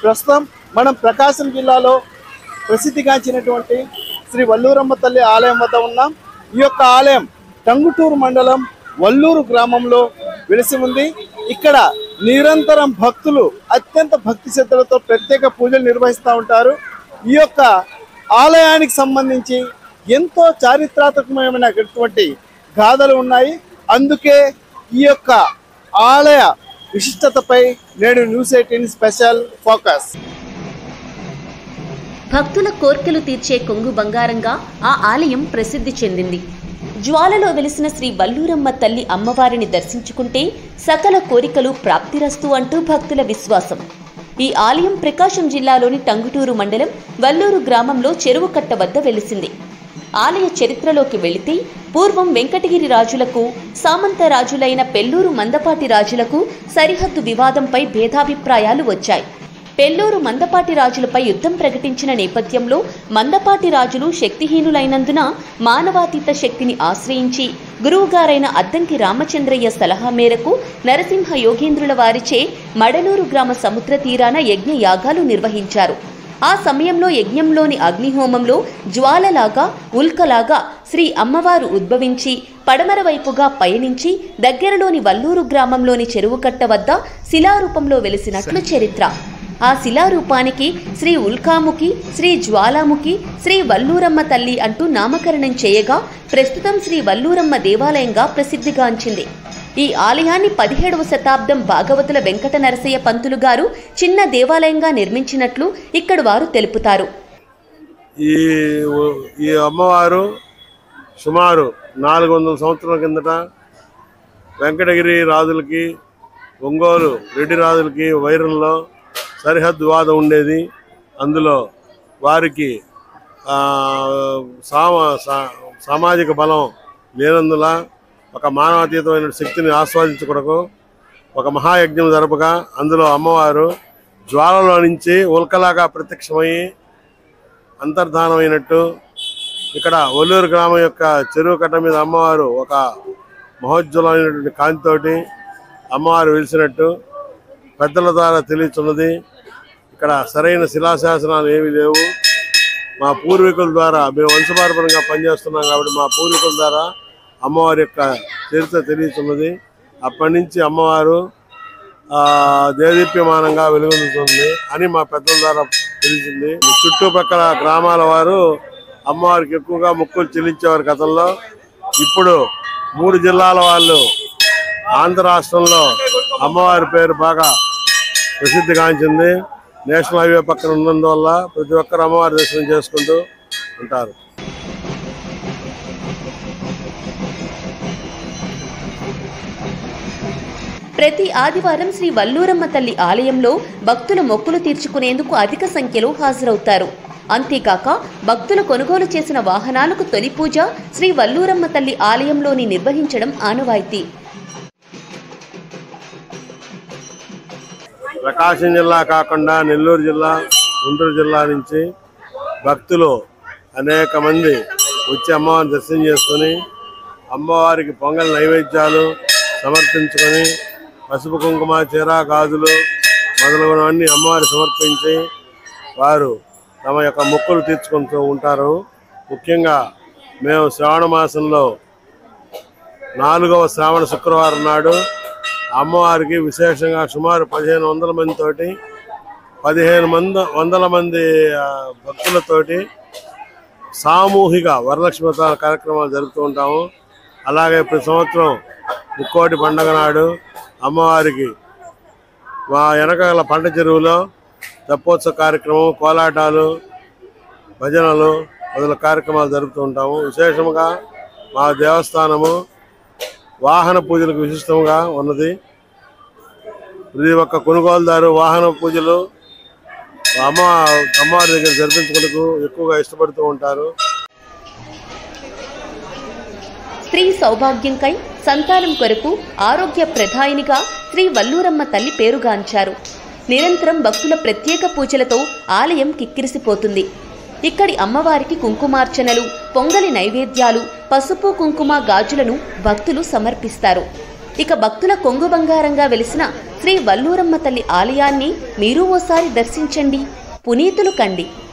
ప్రస్తుతం మనం ప్రకాశం జిల్లాలో ప్రసిద్ధిగాంచినటువంటి శ్రీ వల్లూరమ్మ తల్లి ఆలయం వద్ద ఉన్నాం ఈ యొక్క ఆలయం టంగుటూరు మండలం వల్లూరు గ్రామంలో వెలిసి ఉంది ఇక్కడ నిరంతరం భక్తులు అత్యంత భక్తి శ్రద్ధలతో ప్రత్యేక పూజలు నిర్వహిస్తూ ఉంటారు ఈ యొక్క ఆలయానికి సంబంధించి ఎంతో చారిత్రాత్మకమైనటువంటి గాథలు ఉన్నాయి అందుకే ఈ యొక్క ఆలయ విశిష్టతపై నేడు న్యూస్ ఎయిటీన్ స్పెషల్ ఫోకస్ భక్తుల కోర్కెలు తీర్చే కొంగు బంగారంగా ఆ ఆలయం ప్రసిద్ధి చెందింది జ్వాలలో వెలిసిన శ్రీ వల్లూరమ్మ తల్లి అమ్మవారిని దర్శించుకుంటే సకల కోరికలు ప్రాప్తిరస్తు అంటూ భక్తుల విశ్వాసం ఈ ఆలయం ప్రకాశం జిల్లాలోని టంగుటూరు మండలం వల్లూరు గ్రామంలో చెరువు కట్ట వద్ద వెలిసింది ఆలయ చరిత్రలోకి వెళితే పూర్వం వెంకటగిరి రాజులకు సామంత రాజులైన పెల్లూరు మందపాటి రాజులకు సరిహద్దు వివాదంపై భేదాభిప్రాయాలు వచ్చాయి పెల్లూరు మందపాటి రాజులపై యుద్ధం ప్రకటించిన నేపథ్యంలో మందపాటి రాజులు శక్తిహీనులైనందున మానవాతీత శక్తిని ఆశ్రయించి గురువుగారైన అద్దంకి రామచంద్రయ్య సలహా మేరకు నరసింహ యోగేంద్రుల వారిచే మడలూరు గ్రామ సముద్ర తీరాన యజ్ఞ యాగాలు నిర్వహించారు ఆ సమయంలో యజ్ఞంలోని అగ్నిహోమంలో జ్వాలలాగా ఉల్కలాగా శ్రీ అమ్మవారు ఉద్భవించి పడమర వైపుగా పయనించి దగ్గరలోని వల్లూరు గ్రామంలోని చెరువుకట్ట వద్ద శిలారూపంలో వెలిసినట్లు చరిత్ర ఆ శిలారూపానికి శ్రీ ఉల్కాముఖి శ్రీ జ్వాలాముఖి శ్రీ వల్లూరమ్మ తల్లి అంటూ నామకరణం చేయగా ప్రస్తుతం శ్రీ వల్లూరమ్మ దేవాలయంగా ప్రసిద్ధిగాంచింది ఈ ఆలయాన్ని పదిహేడవ శతాబ్దం భాగవతుల వెంకట నరసయ్య పంతులు గారు చిన్న దేవాలయంగా నిర్మించినట్లు ఇక్కడ వారు తెలుపుతారు ఈ ఈ అమ్మవారు సుమారు నాలుగు వందల సంవత్సరాల కిందట వెంకటగిరి రాజులకి ఒంగోలు రెడ్డి రాజులకి వైరంలో సరిహద్దు వాదం ఉండేది అందులో వారికి ఆ, సామ సా- సామాజిక బలం లేనందున ఒక మానవాతీతమైన శక్తిని ఆస్వాదించుకొనకు ఒక మహాయజ్ఞం జరపగా అందులో అమ్మవారు జ్వాలలో నుంచి ఉల్కలాగా ప్రత్యక్షమయ్యి అంతర్ధానమైనట్టు ఇక్కడ ఒల్లూరు గ్రామం యొక్క చెరువు కట్ట మీద అమ్మవారు ఒక మహోజ్వలమైనటువంటి కాంతితోటి అమ్మవారు వెలిసినట్టు పెద్దల ద్వారా తెలియచున్నది ఇక్కడ సరైన శిలాశాసనాలు ఏమీ లేవు మా పూర్వీకుల ద్వారా మేము వంశపారపరంగా పనిచేస్తున్నాం కాబట్టి మా పూర్వీకుల ద్వారా అమ్మవారి యొక్క చరిత్ర తెలియచున్నది అప్పటి నుంచి అమ్మవారు ఆ, దేదీప్యమానంగా వెలుగొందుతుంది అని మా పెద్దల ద్వారా తెలిసింది చుట్టుపక్కల గ్రామాల వారు అమ్మవారికి ఎక్కువగా మొక్కులు చెల్లించేవారు గతంలో ఇప్పుడు మూడు జిల్లాల వాళ్ళు ఆంధ్ర రాష్ట్రంలో అమ్మవారి పేరు బాగా ప్రసిద్ధిగాంచింది నేషనల్ హైవే పక్కన ఉన్నందువల్ల ప్రతి ఒక్కరు అమ్మవారి దర్శనం చేసుకుంటూ ఉంటారు ప్రతి ఆదివారం శ్రీ వల్లూరమ్మ తల్లి ఆలయంలో భక్తుల మొక్కులు తీర్చుకునేందుకు అధిక సంఖ్యలో హాజరవుతారు అంతేకాక భక్తులు కొనుగోలు చేసిన వాహనాలకు తొలి పూజ శ్రీ వల్లూరమ్మ తల్లి ఆలయంలోని నిర్వహించడం ఆనవాయితీ ప్రకాశం జిల్లా కాకుండా నెల్లూరు జిల్లా గుంటూరు జిల్లా నుంచి భక్తులు అనేక మంది వచ్చి అమ్మవారిని దర్శనం చేసుకుని అమ్మవారికి పొంగల్ నైవేద్యాలు సమర్పించుకొని పసుపు కుంకుమ చీర గాజులు మొదలగునవన్నీ అమ్మవారికి సమర్పించి వారు తమ యొక్క మొక్కులు తీర్చుకుంటూ ఉంటారు ముఖ్యంగా మేము శ్రావణ మాసంలో నాలుగవ శ్రావణ శుక్రవారం నాడు అమ్మవారికి విశేషంగా సుమారు పదిహేను వందల మంది తోటి పదిహేను మంది వందల మంది ఆ, భక్తులతోటి సామూహిక వరలక్ష్మి వ్రత కార్యక్రమాలు జరుపుతూ ఉంటాము అలాగే ప్రతి సంవత్సరం ముక్కోటి పండగ నాడు అమ్మవారికి మా వెనకాల పంట చెరువులో తెప్పోత్సవ కార్యక్రమం కోలాటాలు భజనలు మొదల కార్యక్రమాలు జరుపుతూ ఉంటాము విశేషంగా మా దేవస్థానము వాహన పూజలకు విశిష్టంగా ఉన్నది ప్రతి ఒక్క కొనుగోలుదారు వాహన పూజలు అమ్మ అమ్మవారి దగ్గర జరిపించుకుంటూ ఎక్కువగా ఇష్టపడుతూ ఉంటారు స్త్రీ సౌభాగ్యంకై సంతానం కొరకు ఆరోగ్య ప్రధాయినిగా శ్రీ వల్లూరమ్మ తల్లి పేరుగాంచారు నిరంతరం భక్తుల ప్రత్యేక పూజలతో ఆలయం కిక్కిరిసిపోతుంది ఇక్కడి అమ్మవారికి కుంకుమార్చనలు పొంగలి నైవేద్యాలు పసుపు కుంకుమ గాజులను భక్తులు సమర్పిస్తారు ఇక భక్తుల కొంగు బంగారంగా వెలిసిన శ్రీ వల్లూరమ్మ తల్లి ఆలయాన్ని మీరు ఓసారి దర్శించండి పునీతులు కండి